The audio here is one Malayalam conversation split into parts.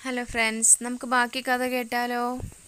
ഹലോ ഫ്രണ്ട്സ് നമുക്ക് ബാക്കി കഥ കേട്ടാലോ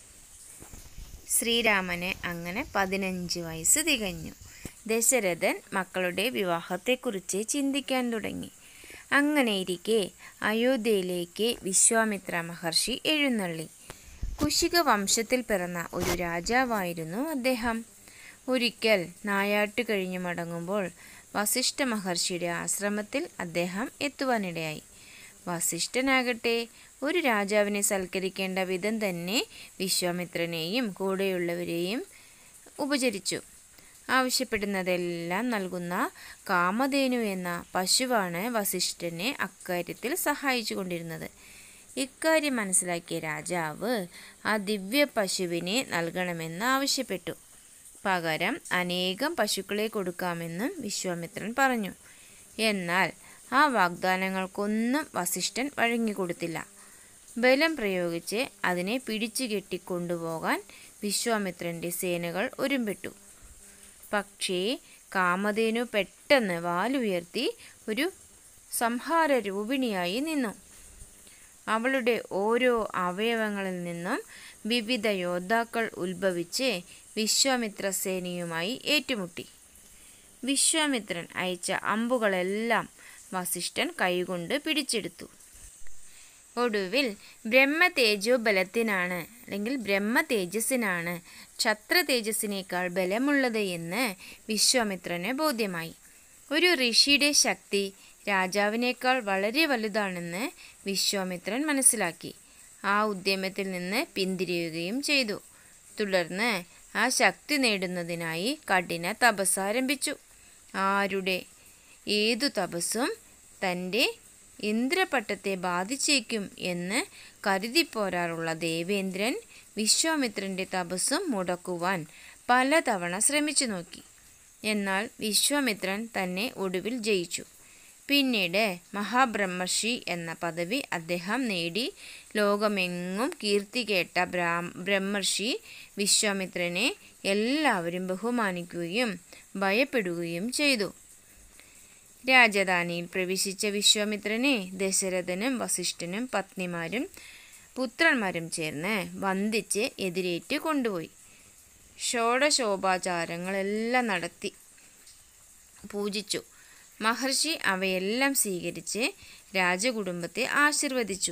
ശ്രീരാമന് അങ്ങനെ പതിനഞ്ച് വയസ്സ് തികഞ്ഞു ദശരഥൻ മക്കളുടെ വിവാഹത്തെക്കുറിച്ച് ചിന്തിക്കാൻ തുടങ്ങി അങ്ങനെയിരിക്കെ അയോധ്യയിലേക്ക് വിശ്വാമിത്ര മഹർഷി എഴുന്നള്ളി കുശിക വംശത്തിൽ പിറന്ന ഒരു രാജാവായിരുന്നു അദ്ദേഹം ഒരിക്കൽ നായാട്ട് കഴിഞ്ഞു മടങ്ങുമ്പോൾ വസിഷ്ഠ മഹർഷിയുടെ ആശ്രമത്തിൽ അദ്ദേഹം എത്തുവാനിടയായി വസിഷ്ഠനാകട്ടെ ഒരു രാജാവിനെ സൽക്കരിക്കേണ്ട വിധം തന്നെ വിശ്വാമിത്രനെയും കൂടെയുള്ളവരെയും ഉപചരിച്ചു ആവശ്യപ്പെടുന്നതെല്ലാം നൽകുന്ന കാമധേനു എന്ന പശുവാണ് വസിഷ്ഠനെ അക്കാര്യത്തിൽ സഹായിച്ചു കൊണ്ടിരുന്നത് ഇക്കാര്യം മനസ്സിലാക്കിയ രാജാവ് ആ ദിവ്യ പശുവിനെ നൽകണമെന്ന് ആവശ്യപ്പെട്ടു പകരം അനേകം പശുക്കളെ കൊടുക്കാമെന്നും വിശ്വാമിത്രൻ പറഞ്ഞു എന്നാൽ ആ വാഗ്ദാനങ്ങൾക്കൊന്നും വസിഷ്ഠൻ വഴങ്ങിക്കൊടുത്തില്ല ബലം പ്രയോഗിച്ച് അതിനെ പിടിച്ചു കെട്ടിക്കൊണ്ടുപോകാൻ വിശ്വാമിത്രൻ്റെ സേനകൾ ഒരുമ്പെട്ടു പക്ഷേ കാമധേനു പെട്ടെന്ന് വാലുയർത്തി ഒരു സംഹാര രൂപിണിയായി നിന്നു അവളുടെ ഓരോ അവയവങ്ങളിൽ നിന്നും വിവിധ യോദ്ധാക്കൾ ഉത്ഭവിച്ച് വിശ്വാമിത്ര സേനയുമായി ഏറ്റുമുട്ടി വിശ്വാമിത്രൻ അയച്ച അമ്പുകളെല്ലാം വസിഷ്ഠൻ കൈകൊണ്ട് പിടിച്ചെടുത്തു ഒടുവിൽ ബ്രഹ്മ തേജോ ബലത്തിനാണ് അല്ലെങ്കിൽ ബ്രഹ്മ തേജസ്സിനാണ് ക്ഷത്ര തേജസ്സിനേക്കാൾ ബലമുള്ളത് എന്ന് വിശ്വാമിത്രന് ബോധ്യമായി ഒരു ഋഷിയുടെ ശക്തി രാജാവിനേക്കാൾ വളരെ വലുതാണെന്ന് വിശ്വാമിത്രൻ മനസ്സിലാക്കി ആ ഉദ്യമത്തിൽ നിന്ന് പിന്തിരിയുകയും ചെയ്തു തുടർന്ന് ആ ശക്തി നേടുന്നതിനായി കഠിന തപസ് ആരംഭിച്ചു ആരുടെ ഏതു തപസ്സും തൻ്റെ ഇന്ദ്രപട്ടത്തെ ബാധിച്ചേക്കും എന്ന് കരുതിപ്പോരാറുള്ള ദേവേന്ദ്രൻ വിശ്വാമിത്രൻ്റെ തപസ്സും മുടക്കുവാൻ പലതവണ ശ്രമിച്ചു നോക്കി എന്നാൽ വിശ്വാമിത്രൻ തന്നെ ഒടുവിൽ ജയിച്ചു പിന്നീട് മഹാബ്രഹ്മർഷി എന്ന പദവി അദ്ദേഹം നേടി ലോകമെങ്ങും കീർത്തി കേട്ട ബ്രാ- ബ്രഹ്മർഷി വിശ്വാമിത്രനെ എല്ലാവരും ബഹുമാനിക്കുകയും ഭയപ്പെടുകയും ചെയ്തു രാജധാനിയിൽ പ്രവേശിച്ച വിശ്വാമിത്രനെ ദശരഥനും വസിഷ്ഠനും പത്നിമാരും പുത്രന്മാരും ചേർന്ന് വന്ദിച്ച് എതിരേറ്റ് കൊണ്ടുപോയി ഷോഡശോപാചാരങ്ങളെല്ലാം നടത്തി പൂജിച്ചു മഹർഷി അവയെല്ലാം സ്വീകരിച്ച് രാജകുടുംബത്തെ ആശീർവദിച്ചു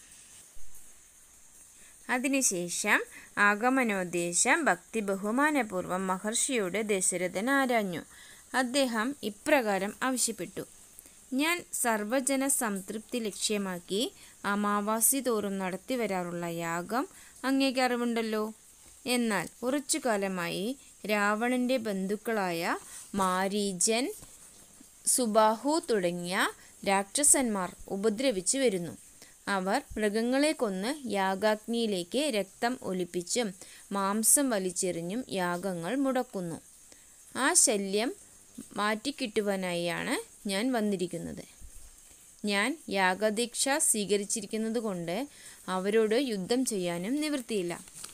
അതിനുശേഷം ആഗമനോദ്ദേശം ഭക്തി ബഹുമാനപൂർവ്വം മഹർഷിയോട് ദശരഥൻ ആരാഞ്ഞു അദ്ദേഹം ഇപ്രകാരം ആവശ്യപ്പെട്ടു ഞാൻ സർവജന സംതൃപ്തി ലക്ഷ്യമാക്കി അമാവാസി തോറും നടത്തി വരാറുള്ള യാഗം അങ്ങേക്ക് അറിവുണ്ടല്ലോ എന്നാൽ കുറച്ചു കാലമായി രാവണന്റെ ബന്ധുക്കളായ മാരീജൻ സുബാഹു തുടങ്ങിയ രാക്ഷസന്മാർ ഉപദ്രവിച്ചു വരുന്നു അവർ മൃഗങ്ങളെ കൊന്ന് യാഗാഗ്നിയിലേക്ക് രക്തം ഒലിപ്പിച്ചും മാംസം വലിച്ചെറിഞ്ഞും യാഗങ്ങൾ മുടക്കുന്നു ആ ശല്യം മാറ്റിക്കിട്ടുവാനായാണ് ഞാൻ വന്നിരിക്കുന്നത് ഞാൻ യാഗദീക്ഷ സ്വീകരിച്ചിരിക്കുന്നത് കൊണ്ട് അവരോട് യുദ്ധം ചെയ്യാനും നിവൃത്തിയില്ല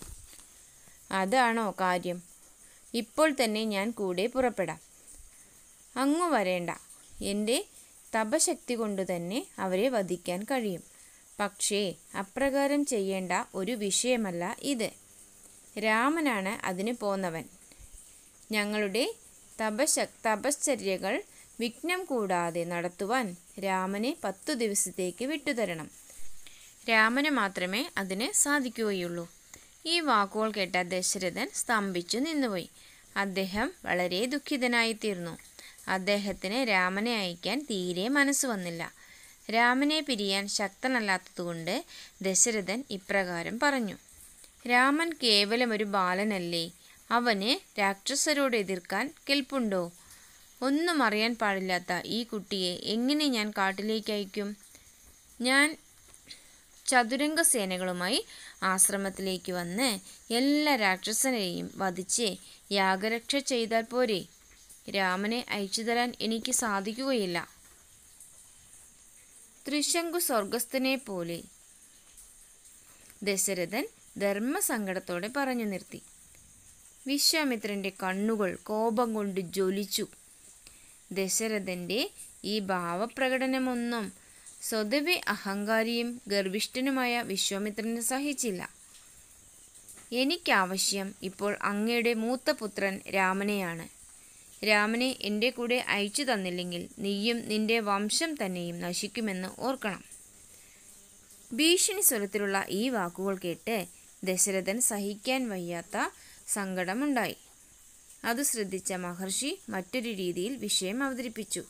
അതാണോ കാര്യം ഇപ്പോൾ തന്നെ ഞാൻ കൂടെ പുറപ്പെടാം അങ്ങു വരേണ്ട എൻ്റെ തപശക്തി കൊണ്ട് തന്നെ അവരെ വധിക്കാൻ കഴിയും പക്ഷേ അപ്രകാരം ചെയ്യേണ്ട ഒരു വിഷയമല്ല ഇത് രാമനാണ് അതിന് പോന്നവൻ ഞങ്ങളുടെ തപശ തപശ്ചര്യകൾ വിഘ്നം കൂടാതെ നടത്തുവാൻ രാമനെ പത്തു ദിവസത്തേക്ക് വിട്ടുതരണം രാമന് മാത്രമേ അതിന് സാധിക്കുകയുള്ളൂ ഈ വാക്കുകൾ കേട്ട ദശരഥൻ സ്തംഭിച്ചു നിന്നുപോയി അദ്ദേഹം വളരെ ദുഃഖിതനായി തീർന്നു അദ്ദേഹത്തിന് രാമനെ അയക്കാൻ തീരെ മനസ്സ് വന്നില്ല രാമനെ പിരിയാൻ ശക്തനല്ലാത്തതുകൊണ്ട് ദശരഥൻ ഇപ്രകാരം പറഞ്ഞു രാമൻ കേവലം ഒരു ബാലനല്ലേ അവന് രാക്ഷസരോട് എതിർക്കാൻ കെൽപ്പുണ്ടോ ഒന്നും അറിയാൻ പാടില്ലാത്ത ഈ കുട്ടിയെ എങ്ങനെ ഞാൻ കാട്ടിലേക്ക് അയക്കും ഞാൻ ചതുരംഗ സേനകളുമായി ആശ്രമത്തിലേക്ക് വന്ന് എല്ലാ രാക്ഷസനെയും വധിച്ച് യാഗരക്ഷ ചെയ്താൽ പോരെ രാമനെ അയച്ചു തരാൻ എനിക്ക് സാധിക്കുകയില്ല ത്രിശങ്കു സ്വർഗസ്ഥനെ പോലെ ദശരഥൻ ധർമ്മസങ്കടത്തോടെ പറഞ്ഞു നിർത്തി വിശ്വാമിത്രന്റെ കണ്ണുകൾ കോപം കൊണ്ട് ജ്വലിച്ചു ദശരഥന്റെ ഈ ഭാവപ്രകടനമൊന്നും സ്വതവേ അഹങ്കാരിയും ഗർവിഷ്ഠനുമായ വിശ്വാമിത്രന് സഹിച്ചില്ല എനിക്കാവശ്യം ഇപ്പോൾ അങ്ങയുടെ മൂത്ത പുത്രൻ രാമനെയാണ് രാമനെ എൻ്റെ കൂടെ അയച്ചു തന്നില്ലെങ്കിൽ നീയും നിന്റെ വംശം തന്നെയും നശിക്കുമെന്ന് ഓർക്കണം ഭീഷണി സ്വരത്തിലുള്ള ഈ വാക്കുകൾ കേട്ട് ദശരഥൻ സഹിക്കാൻ വയ്യാത്ത സങ്കടമുണ്ടായി അത് ശ്രദ്ധിച്ച മഹർഷി മറ്റൊരു രീതിയിൽ വിഷയം അവതരിപ്പിച്ചു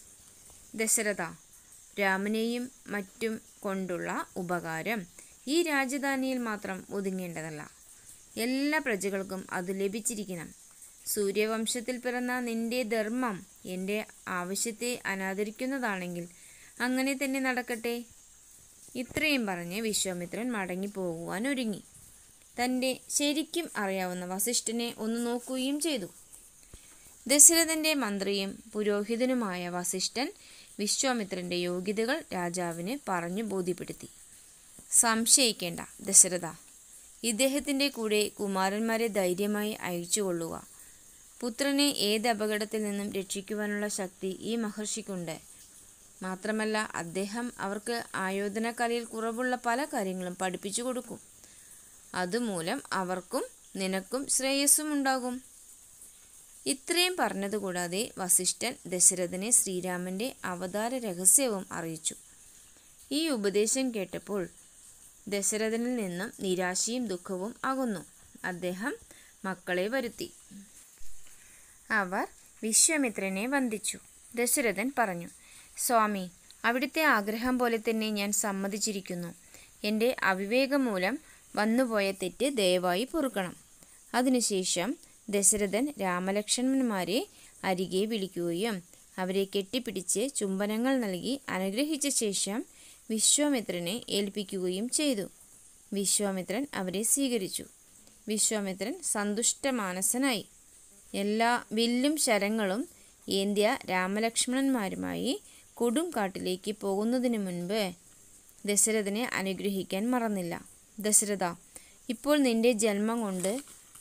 ദശരഥ രാമനെയും മറ്റും കൊണ്ടുള്ള ഉപകാരം ഈ രാജധാനിയിൽ മാത്രം ഒതുങ്ങേണ്ടതല്ല എല്ലാ പ്രജകൾക്കും അത് ലഭിച്ചിരിക്കണം സൂര്യവംശത്തിൽ പിറന്ന നിന്റെ ധർമ്മം എൻ്റെ ആവശ്യത്തെ അനാദരിക്കുന്നതാണെങ്കിൽ അങ്ങനെ തന്നെ നടക്കട്ടെ ഇത്രയും പറഞ്ഞ് വിശ്വാമിത്രൻ മടങ്ങിപ്പോകുവാൻ ഒരുങ്ങി തൻ്റെ ശരിക്കും അറിയാവുന്ന വസിഷ്ഠനെ ഒന്ന് നോക്കുകയും ചെയ്തു ദശരഥന്റെ മന്ത്രിയും പുരോഹിതനുമായ വസിഷ്ഠൻ വിശ്വാമിത്രന്റെ യോഗ്യതകൾ രാജാവിന് പറഞ്ഞു ബോധ്യപ്പെടുത്തി സംശയിക്കേണ്ട ദശരഥ ഇദ്ദേഹത്തിൻ്റെ കൂടെ കുമാരന്മാരെ ധൈര്യമായി അയച്ചുകൊള്ളുക പുത്രനെ ഏത് അപകടത്തിൽ നിന്നും രക്ഷിക്കുവാനുള്ള ശക്തി ഈ മഹർഷിക്കുണ്ട് മാത്രമല്ല അദ്ദേഹം അവർക്ക് ആയോധനകലയിൽ കുറവുള്ള പല കാര്യങ്ങളും പഠിപ്പിച്ചു കൊടുക്കും അതുമൂലം അവർക്കും നിനക്കും ശ്രേയസ്സും ഉണ്ടാകും ഇത്രയും പറഞ്ഞതുകൂടാതെ വസിഷ്ഠൻ ദശരഥനെ ശ്രീരാമന്റെ അവതാര രഹസ്യവും അറിയിച്ചു ഈ ഉപദേശം കേട്ടപ്പോൾ ദശരഥനിൽ നിന്നും നിരാശയും ദുഃഖവും അകന്നു അദ്ദേഹം മക്കളെ വരുത്തി അവർ വിശ്വാമിത്രനെ വന്ദിച്ചു ദശരഥൻ പറഞ്ഞു സ്വാമി അവിടുത്തെ ആഗ്രഹം പോലെ തന്നെ ഞാൻ സമ്മതിച്ചിരിക്കുന്നു എൻ്റെ അവിവേകം മൂലം വന്നുപോയ തെറ്റ് ദയവായി പൊറുക്കണം അതിനുശേഷം ദശരഥൻ രാമലക്ഷ്മണന്മാരെ അരികെ വിളിക്കുകയും അവരെ കെട്ടിപ്പിടിച്ച് ചുംബനങ്ങൾ നൽകി അനുഗ്രഹിച്ച ശേഷം വിശ്വാമിത്രനെ ഏൽപ്പിക്കുകയും ചെയ്തു വിശ്വാമിത്രൻ അവരെ സ്വീകരിച്ചു വിശ്വാമിത്രൻ സന്തുഷ്ടമാനസനായി എല്ലാ വില്ലും ശരങ്ങളും ഏന്ത്യ രാമലക്ഷ്മണന്മാരുമായി കൊടും കാട്ടിലേക്ക് പോകുന്നതിന് മുൻപ് ദശരഥനെ അനുഗ്രഹിക്കാൻ മറന്നില്ല ദശരഥ ഇപ്പോൾ നിന്റെ ജന്മം കൊണ്ട്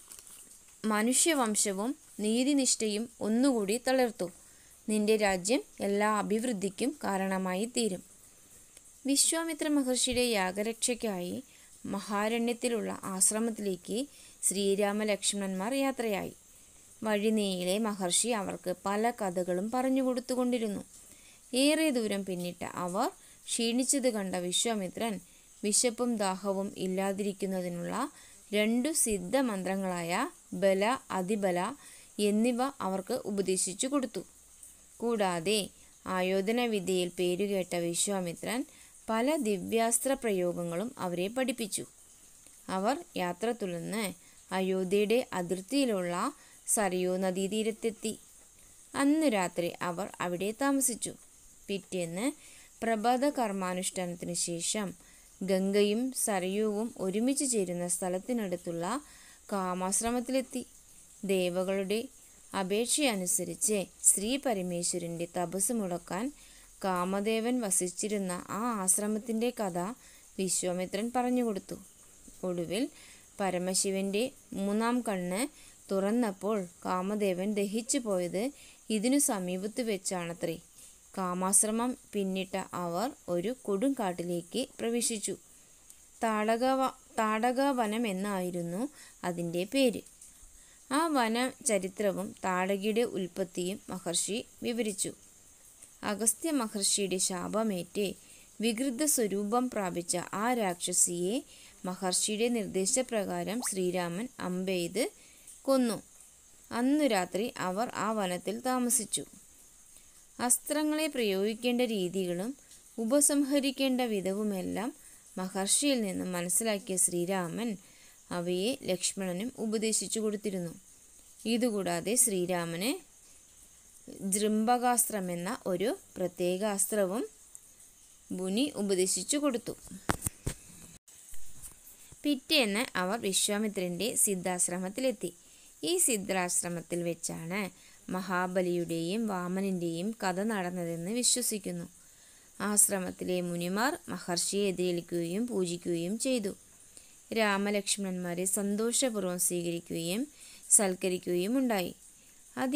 മനുഷ്യവംശവും നീതിനിഷ്ഠയും ഒന്നുകൂടി തളർത്തു നിന്റെ രാജ്യം എല്ലാ അഭിവൃദ്ധിക്കും കാരണമായി തീരും വിശ്വാമിത്ര മഹർഷിയുടെ യാഗരക്ഷയ്ക്കായി മഹാരണ്യത്തിലുള്ള ആശ്രമത്തിലേക്ക് ശ്രീരാമലക്ഷ്മണന്മാർ യാത്രയായി വഴിനീളെ മഹർഷി അവർക്ക് പല കഥകളും പറഞ്ഞു കൊടുത്തുകൊണ്ടിരുന്നു ഏറെ ദൂരം പിന്നിട്ട് അവർ ക്ഷീണിച്ചത് കണ്ട വിശ്വാമിത്രൻ വിശപ്പും ദാഹവും ഇല്ലാതിരിക്കുന്നതിനുള്ള രണ്ടു സിദ്ധമന്ത്രങ്ങളായ ബല അതിബല എന്നിവ അവർക്ക് ഉപദേശിച്ചു കൊടുത്തു കൂടാതെ ആയോധന വിദ്യയിൽ പേരുകേട്ട വിശ്വാമിത്രൻ പല ദിവ്യാസ്ത്ര പ്രയോഗങ്ങളും അവരെ പഠിപ്പിച്ചു അവർ യാത്ര തുടർന്ന് അയോധ്യയുടെ അതിർത്തിയിലുള്ള സരയൂ നദീതീരത്തെത്തി അന്നു രാത്രി അവർ അവിടെ താമസിച്ചു പിറ്റേന്ന് പ്രഭാത കർമാനുഷ്ഠാനത്തിനു ശേഷം ഗംഗയും സരയുവും ഒരുമിച്ച് ചേരുന്ന സ്ഥലത്തിനടുത്തുള്ള കാമാശ്രമത്തിലെത്തി ദേവകളുടെ അപേക്ഷയനുസരിച്ച് ശ്രീ പരമേശ്വരൻ്റെ തപസ് മുടക്കാൻ കാമദേവൻ വസിച്ചിരുന്ന ആ ആശ്രമത്തിൻ്റെ കഥ വിശ്വാമിത്രൻ പറഞ്ഞുകൊടുത്തു ഒടുവിൽ പരമശിവന്റെ മൂന്നാം കണ്ണ് തുറന്നപ്പോൾ കാമദേവൻ ദഹിച്ചു പോയത് ഇതിനു സമീപത്ത് വെച്ചാണത്രേ കാമാശ്രമം പിന്നിട്ട അവർ ഒരു കൊടുങ്കാട്ടിലേക്ക് പ്രവേശിച്ചു താടക താടകവനം എന്നായിരുന്നു അതിൻ്റെ പേര് ആ വന ചരിത്രവും താടകയുടെ ഉൽപ്പത്തിയും മഹർഷി വിവരിച്ചു അഗസ്ത്യ മഹർഷിയുടെ ശാപമേറ്റ് വികൃത സ്വരൂപം പ്രാപിച്ച ആ രാക്ഷസിയെ മഹർഷിയുടെ നിർദ്ദേശപ്രകാരം ശ്രീരാമൻ അമ്പെയ്ത് കൊന്നു അന്നു രാത്രി അവർ ആ വനത്തിൽ താമസിച്ചു അസ്ത്രങ്ങളെ പ്രയോഗിക്കേണ്ട രീതികളും ഉപസംഹരിക്കേണ്ട വിധവുമെല്ലാം മഹർഷിയിൽ നിന്നും മനസ്സിലാക്കിയ ശ്രീരാമൻ അവയെ ലക്ഷ്മണനും ഉപദേശിച്ചു കൊടുത്തിരുന്നു ഇതുകൂടാതെ ശ്രീരാമന് ജൃംബകാസ്ത്രം എന്ന ഒരു പ്രത്യേക അസ്ത്രവും മുനി ഉപദേശിച്ചു കൊടുത്തു പിറ്റേന്ന് അവർ വിശ്വാമിത്രൻ്റെ സിദ്ധാശ്രമത്തിലെത്തി ഈ സിദ്ധാശ്രമത്തിൽ വെച്ചാണ് മഹാബലിയുടെയും വാമനൻ്റെയും കഥ നടന്നതെന്ന് വിശ്വസിക്കുന്നു ആശ്രമത്തിലെ മുനിമാർ മഹർഷിയെ എതിരേൽക്കുകയും പൂജിക്കുകയും ചെയ്തു രാമലക്ഷ്മണന്മാരെ സന്തോഷപൂർവ്വം സ്വീകരിക്കുകയും സൽക്കരിക്കുകയും ഉണ്ടായി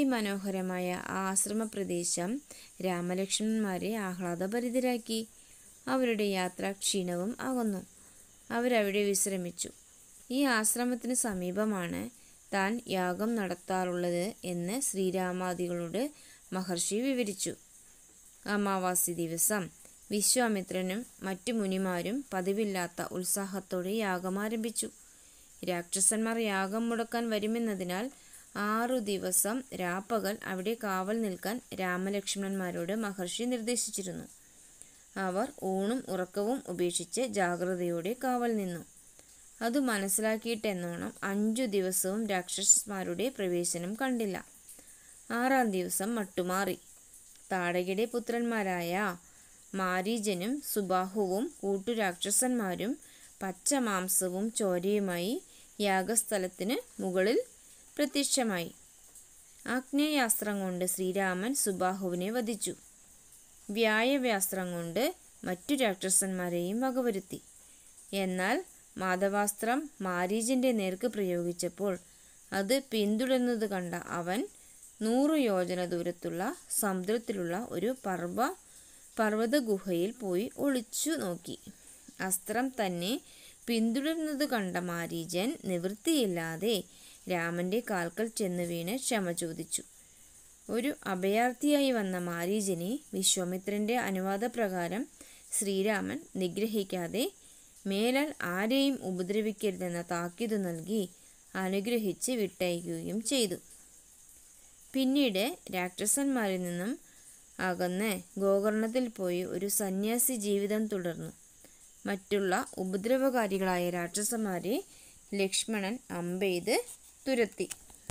അതിമനോഹരമായ ആ ആശ്രമ പ്രദേശം രാമലക്ഷ്മണന്മാരെ ആഹ്ലാദഭരിതരാക്കി അവരുടെ യാത്ര ക്ഷീണവും അകന്നു അവരവിടെ വിശ്രമിച്ചു ഈ ആശ്രമത്തിന് സമീപമാണ് താൻ യാഗം നടത്താറുള്ളത് എന്ന് ശ്രീരാമാദികളോട് മഹർഷി വിവരിച്ചു അമാവാസി ദിവസം വിശ്വാമിത്രനും മറ്റു മുനിമാരും പതിവില്ലാത്ത ഉത്സാഹത്തോടെ യാഗം ആരംഭിച്ചു രാക്ഷസന്മാർ യാഗം മുടക്കാൻ വരുമെന്നതിനാൽ ആറു ദിവസം രാപ്പകൽ അവിടെ കാവൽ നിൽക്കാൻ രാമലക്ഷ്മണന്മാരോട് മഹർഷി നിർദ്ദേശിച്ചിരുന്നു അവർ ഊണും ഉറക്കവും ഉപേക്ഷിച്ച് ജാഗ്രതയോടെ കാവൽ നിന്നു അത് മനസ്സിലാക്കിയിട്ടെന്നോണം അഞ്ചു ദിവസവും രാക്ഷസന്മാരുടെ പ്രവേശനം കണ്ടില്ല ആറാം ദിവസം മട്ടുമാറി താടകയുടെ പുത്രന്മാരായ മാരീജനും സുബാഹുവും കൂട്ടുരാക്ഷസന്മാരും പച്ചമാംസവും ചോരയുമായി യാഗസ്ഥലത്തിന് മുകളിൽ പ്രത്യക്ഷമായി ആഗ്നേയാസ്ത്രം കൊണ്ട് ശ്രീരാമൻ സുബാഹുവിനെ വധിച്ചു വ്യായവ്യാസ്ത്രം കൊണ്ട് മറ്റു രാക്ഷസന്മാരെയും വകവരുത്തി എന്നാൽ മാധവാസ്ത്രം മാരീജിൻ്റെ നേർക്ക് പ്രയോഗിച്ചപ്പോൾ അത് പിന്തുടരുന്നത് കണ്ട അവൻ നൂറ് യോജന ദൂരത്തുള്ള സമുദ്രത്തിലുള്ള ഒരു പർവ്വ പർവ്വത ഗുഹയിൽ പോയി ഒളിച്ചു നോക്കി അസ്ത്രം തന്നെ പിന്തുടരുന്നത് കണ്ട മാരീജൻ നിവൃത്തിയില്ലാതെ രാമൻ്റെ കാൽക്കൽ ചെന്ന് വീണ് ക്ഷമ ചോദിച്ചു ഒരു അഭയാർത്ഥിയായി വന്ന മാരീജനെ വിശ്വാമിത്രൻ്റെ അനുവാദപ്രകാരം ശ്രീരാമൻ നിഗ്രഹിക്കാതെ മേലാൽ ആരെയും ഉപദ്രവിക്കരുതെന്ന താക്കീത് നൽകി അനുഗ്രഹിച്ച് വിട്ടയക്കുകയും ചെയ്തു പിന്നീട് രാക്ഷസന്മാരിൽ നിന്നും അകന്ന് ഗോകർണത്തിൽ പോയി ഒരു സന്യാസി ജീവിതം തുടർന്നു മറ്റുള്ള ഉപദ്രവകാരികളായ രാക്ഷസന്മാരെ ലക്ഷ്മണൻ അമ്പെയ്ത് തുരത്തി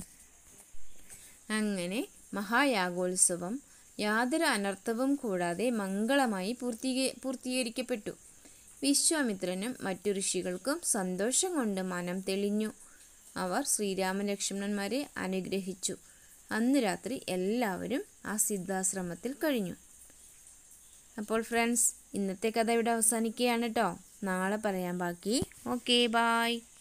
അങ്ങനെ മഹായാഗോത്സവം യാതൊരു അനർത്ഥവും കൂടാതെ മംഗളമായി പൂർത്തീക പൂർത്തീകരിക്കപ്പെട്ടു വിശ്വാമിത്രനും മറ്റു ഋഷികൾക്കും സന്തോഷം കൊണ്ട് മനം തെളിഞ്ഞു അവർ ശ്രീരാമലക്ഷ്മണന്മാരെ അനുഗ്രഹിച്ചു അന്ന് രാത്രി എല്ലാവരും ആ സിദ്ധാശ്രമത്തിൽ കഴിഞ്ഞു അപ്പോൾ ഫ്രണ്ട്സ് ഇന്നത്തെ കഥ ഇവിടെ അവസാനിക്കുകയാണ് കേട്ടോ നാളെ പറയാൻ ബാക്കി ഓക്കെ ബായ്